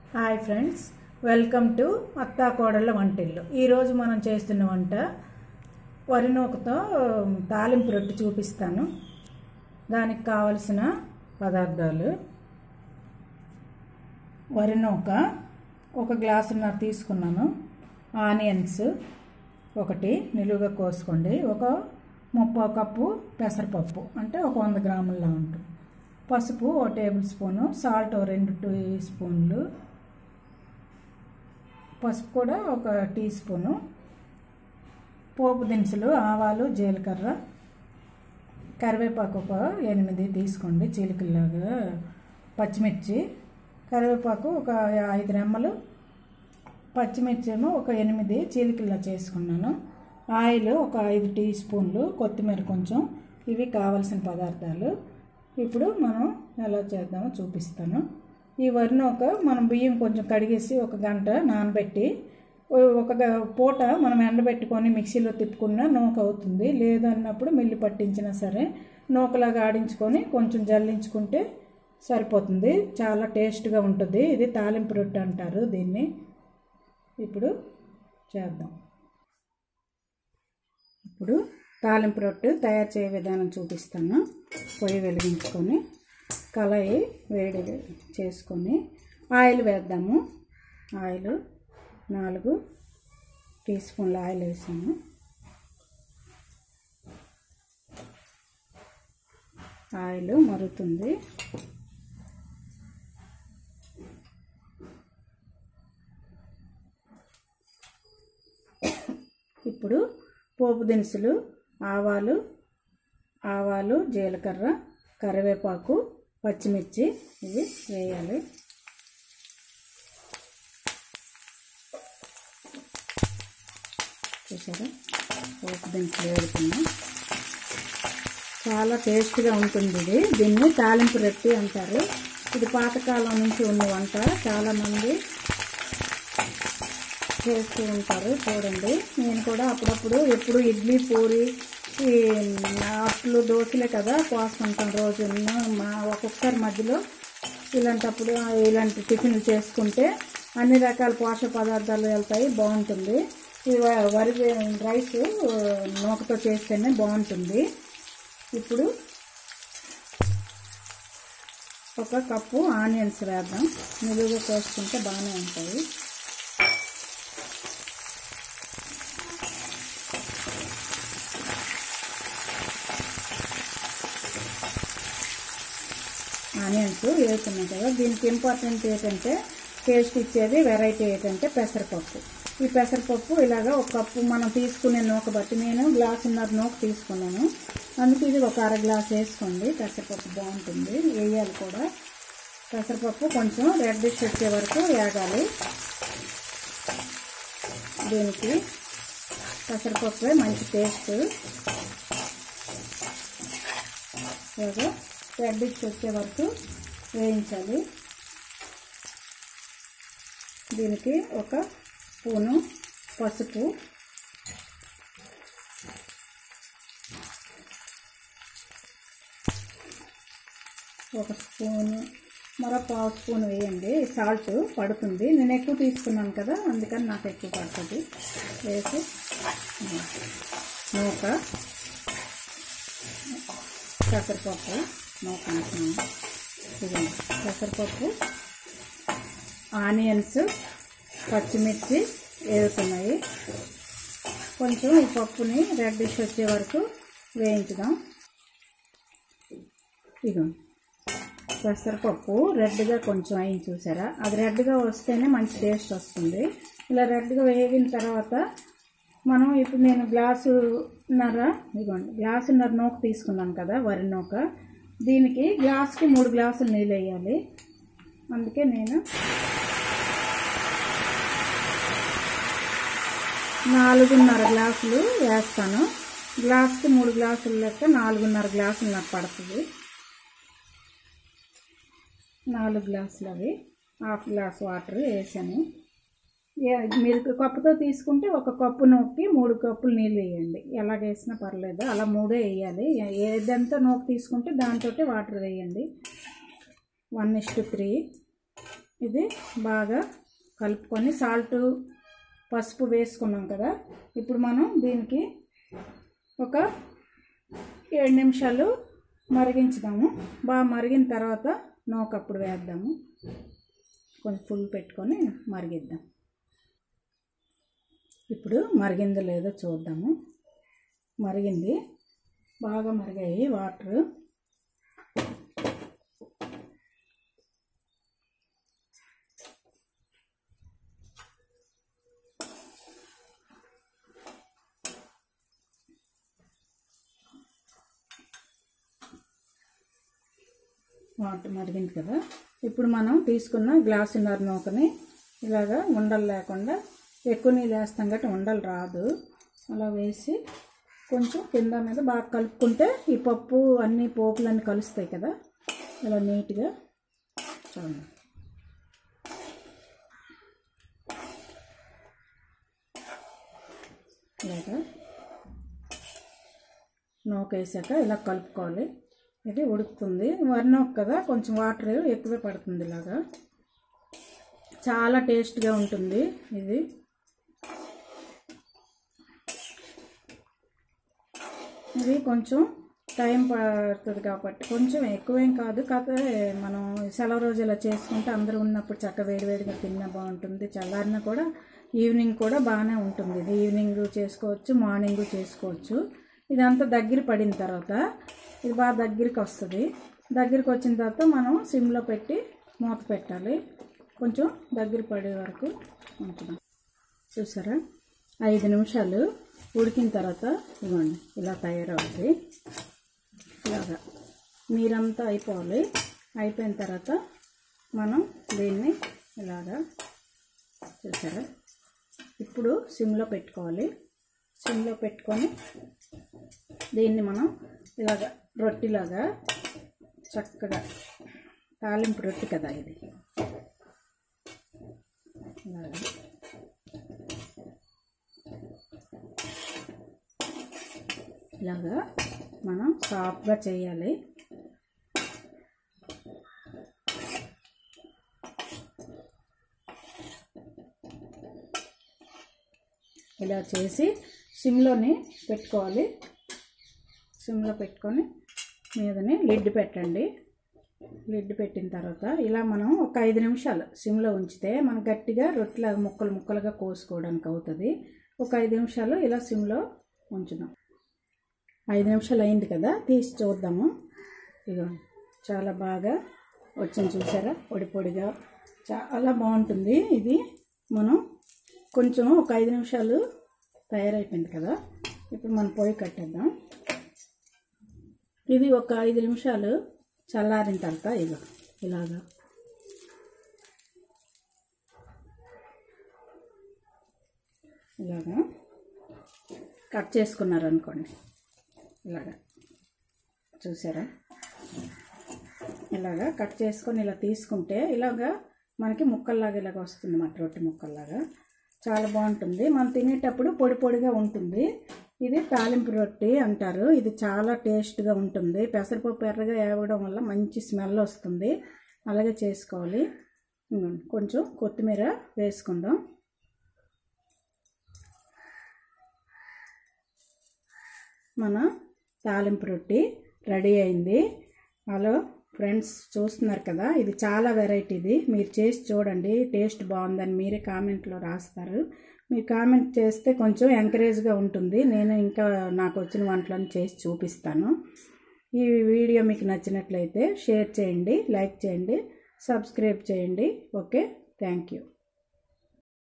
hi friends welcome to అత్తా కోడళ్ళ వంటిల్లు ఈరోజు మనం చేస్తున్న వంట వరి నూకతో తాలింపు రొట్టె చూపిస్తాను దానికి కావలసిన పదార్థాలు వరి నూక ఒక గ్లాసున్నర తీసుకున్నాను ఆనియన్స్ ఒకటి నిలువుగా కోసుకోండి ఒక ముప్పై కప్పు పెసరపప్పు అంటే ఒక వంద గ్రాముల్లో ఉంటుంది పసుపు ఓ టేబుల్ స్పూను సాల్ట్ ఓ రెండు టీ స్పూన్లు పసుపు కూడా ఒక టీ స్పూను పోపు దినుసులు ఆవాలు జీలకర్ర కరివేపాకు ఒక ఎనిమిది తీసుకోండి చీలికల్లాగా పచ్చిమిర్చి కరివేపాకు ఒక ఐదు రెమ్మలు పచ్చిమిర్చి ఏమో ఒక ఎనిమిది చీలికల్లా చేసుకున్నాను ఆయిల్ ఒక ఐదు టీ స్పూన్లు కొత్తిమీర కొంచెం ఇవి కావలసిన పదార్థాలు ఇప్పుడు మనం ఎలా చేద్దామో చూపిస్తాను ఈ వరి నూక మనం బియ్యం కొంచెం కడిగేసి ఒక గంట నానబెట్టి ఒక గ- పూట మనం ఎండబెట్టుకొని మిక్సీలో తిప్పుకున్న నూక అవుతుంది లేదన్నప్పుడు మిల్లు పట్టించినా సరే నూకలాగా ఆడించుకొని కొంచెం జల్లించుకుంటే సరిపోతుంది చాలా టేస్ట్గా ఉంటుంది ఇది తాలింపు రొట్టె అంటారు దీన్ని ఇప్పుడు చేద్దాం ఇప్పుడు తాలింపు రొట్టె తయారు చేయ విధానం చూపిస్తాను పొయ్యి వెలిగించుకొని కళాయి వేడి చేసుకొని ఆయిల్ వేద్దాము ఆయిల్ నాలుగు టీ స్పూన్ల ఆయిల్ వేసాము ఆయిల్ మరుగుతుంది ఇప్పుడు పోపు దినుసులు ఆవాలు ఆవాలు జీలకర్ర కరివేపాకు పచ్చిమిర్చి ఇవి వేయాలి చూసారా పోపు దినుసులు వేడుకున్నాం చాలా టేస్ట్గా ఉంటుంది ఇది దీన్ని తాలింపు రొట్టి అంటారు ఇది పాతకాలం నుంచి ఉన్న వంట చాలామంది చేస్తూ ఉంటారు చూడండి నేను కూడా అప్పుడప్పుడు ఎప్పుడు ఇడ్లీ పూరి ఈ అట్లు దోశలే కదా పోస్తుంటాం రోజు మా ఒక్కొక్కసారి మధ్యలో ఇలాంటప్పుడు ఇలాంటి టిఫిన్లు చేసుకుంటే అన్ని రకాల పోషక పదార్థాలు వెళ్తాయి బాగుంటుంది ఈ వ- వరి రైస్ నూకతో చేస్తేనే బాగుంటుంది ఇప్పుడు ఒక కప్పు ఆనియన్స్ వేద్దాం నిలువుగా కోసుకుంటే బాగానే ఉంటాయి ఆనియన్స్ వేస్తున్నాం కదా దీనికి ఇంపార్టెంట్ ఏంటంటే టేస్ట్ ఇచ్చేది వెరైటీ ఏంటంటే పెసరపప్పు ఈ పెసరపప్పు ఇలాగా ఒక కప్పు మనం తీసుకునే నూక బట్టి నేను గ్లాసున్నర నూక తీసుకున్నాను అందుకే ఇది ఒక అర గ్లాస్ వేసుకోండి పెసరపప్పు బాగుంటుంది వేయాలి కూడా పెసరపప్పు కొంచెం రెడ్డిష్ వచ్చే వరకు వేగాలి దీనికి పెసరపప్పే మంచి టేస్ట్ ఇలాగా రెడ్డిష్ వచ్చే వరకు వేయించాలి దీనికి ఒక స్పూను పసుపు ఒక స్పూను మరో పావు స్పూన్ వేయండి సాల్ట్ పడుతుంది నేను ఎక్కువ తీసుకున్నాను కదా అందుకని నాకు ఎక్కువ పడుతుంది వేసి నూక పెసరపప్పు నూక అంటున్నాను ఇదిగోండి పెసరపప్పు ఆనియన్స్ పచ్చిమిర్చి వేగుతున్నాయి కొంచెం ఈ పప్పుని రెడ్డిష్ వచ్చే వరకు వేయించుదాం ఇదిగోండి పెసరపప్పు రెడ్గా కొంచెం అయింది చూసారా అది రెడ్గా వస్తేనే మంచి టేస్ట్ వస్తుంది ఇలా రెడ్గా వేగిన తర్వాత మనం ఇప్పుడు నేను గ్లాసున్నర ఇదిగోండి గ్లాసున్నర నూక తీసుకున్నాను కదా వరి నూక దీనికి గ్లాస్కి మూడు గ్లాసులు నీళ్ళు వేయాలి అందుకే నేను నాలుగున్నర గ్లాసులు వేస్తాను గ్లాస్కి మూడు గ్లాసులు లెక్క నాలుగున్నర గ్లాసులు నాకు పడుతుంది నాలుగు గ్లాసులు అవి హాఫ్ గ్లాస్ వాటర్ వేసాను ఏ- మీరు కప్పుతో తీసుకుంటే ఒక కప్పు నూక్కి మూడు కప్పులు నీళ్ళు వేయండి ఎలాగ వేసినా పర్లేదు అలా మూడే వేయాలి ఏదంతా నూక తీసుకుంటే దాంతో వాటర్ వేయండి వన్ ఇస్ టు త్రీ ఇది బాగా కలుపుకొని సాల్ట్ పసుపు వేసుకున్నాం కదా ఇప్పుడు మనం దీనికి ఒక ఏడు నిమిషాలు మరిగించుదాము బాగా మరిగిన తర్వాత నూకప్పుడు వేద్దాము కొంచెం ఫుల్ పెట్టుకొని మరిగిద్దాం ఇప్పుడు మరిగిందో లేదో చూద్దాము మరిగింది బాగా మరిగాయి వాటర్ వాటర్ మరిగింది కదా ఇప్పుడు మనం తీసుకున్న గ్లాసున్నర నూకని ఇలాగా ఉండలు లేకుండా ఎక్కువ నీళ్ళు వేస్తాం కాబట్టి ఉండలు రాదు అలా వేసి కొంచెం కింద మీద బాగా కలుపుకుంటే ఈ పప్పు అన్ని పోపులన్నీ కలుస్తాయి కదా ఇలా నీట్గా చూడండి ఇలాగా నూక వేసాక ఇలా కలుపుకోవాలి ఇది ఉడుకుతుంది వరినొక్క కదా కొంచెం వాటర్ ఎక్కువే పడుతుంది ఇలాగా చాలా టేస్ట్గా ఉంటుంది ఇది ఇది కొంచెం టైం పడుతుంది కాబట్టి కొంచెం ఎక్కువేం కాదు కాకపోతే మనం సెలవు రోజు ఇలా చేసుకుంటే అందరూ ఉన్నప్పుడు చక్క వేడివేడిగా తిన్నా బాగుంటుంది చల్లారినా కూడా ఈవినింగ్ కూడా బాగానే ఉంటుంది ఇది ఈవినింగ్ చేసుకోవచ్చు మార్నింగ్ చేసుకోవచ్చు ఇదంతా దగ్గర పడిన తర్వాత ఇది బాగా దగ్గరికి వస్తుంది దగ్గరికి వచ్చిన తర్వాత మనం సిమ్లో పెట్టి మూత పెట్టాలి కొంచెం దగ్గర పడే వరకు ఉంచుదాం చూసారా ఐదు నిమిషాలు ఉడికిన తర్వాత ఇవ్వండి ఇలా తయారవుతుంది ఇలాగా నీరంతా అయిపోవాలి అయిపోయిన తర్వాత మనం దీన్ని ఇలాగా చూసారా ఇప్పుడు సిమ్లో పెట్టుకోవాలి సిమ్లో పెట్టుకొని దీన్ని మనం ఇలాగ రొట్టిలాగా చక్కగా తాలింపు రొట్టి కదా ఇది ఇలాగా ఇలాగా మనం సాఫ్ట్గా చేయాలి ఇలా చేసి సిమ్లోని పెట్టుకోవాలి సిమ్లో పెట్టుకొని మీదని లిడ్ పెట్టండి లిడ్ పెట్టిన తర్వాత ఇలా మనం ఒక ఐదు నిమిషాలు సిమ్లో ఉంచితే మనం గట్టిగా రొట్టెలా ముక్కలు ముక్కలుగా కోసుకోవడానికి అవుతుంది ఒక ఐదు నిమిషాలు ఇలా సిమ్లో ఉంచుదాం ఐదు నిమిషాలు అయింది కదా తీసి చూద్దాము ఇగో చాలా బాగా వచ్చింది చూసారా పొడి పొడిగా చాలా బాగుంటుంది ఇది మనం కొంచెం ఒక ఐదు నిమిషాలు తయారైపోయింది కదా ఇప్పుడు మనం పొయ్యి కట్టేద్దాం ఇది ఒక ఐదు నిమిషాలు చల్లారిన తర్వాత ఇగో ఇలాగా ఇలాగా కట్ చేసుకున్నారనుకోండి ఇలాగా చూసారా ఇలాగా కట్ చేసుకొని ఇలా తీసుకుంటే ఇలాగా మనకి ముక్కల్లాగా ఇలాగ వస్తుంది మాట రొట్టె ముక్కల్లాగా చాలా బాగుంటుంది మనం తినేటప్పుడు పొడి పొడిగా ఉంటుంది ఇది తాలింపు రొట్టి అంటారు ఇది చాలా టేస్ట్గా ఉంటుంది పెసరపప్పు ఎర్రగా వేవడం వల్ల మంచి స్మెల్ వస్తుంది అలాగే చేసుకోవాలి ఇదిగోండి, కొంచెం కొత్తిమీర వేసుకుందాం మన తాలింపు రొట్టి రెడీ అయింది హలో ఫ్రెండ్స్ చూస్తున్నారు కదా ఇది చాలా వెరైటీది మీరు చేసి చూడండి టేస్ట్ బాగుందని మీరే కామెంట్లో రాస్తారు మీరు కామెంట్ చేస్తే కొంచెం ఎంకరేజ్గా ఉంటుంది నేను ఇంకా నాకు వచ్చిన వంటలను చేసి చూపిస్తాను ఈ వీడియో మీకు నచ్చినట్లయితే షేర్ చేయండి లైక్ చేయండి సబ్స్క్రైబ్ చేయండి ఓకే థ్యాంక్ యూ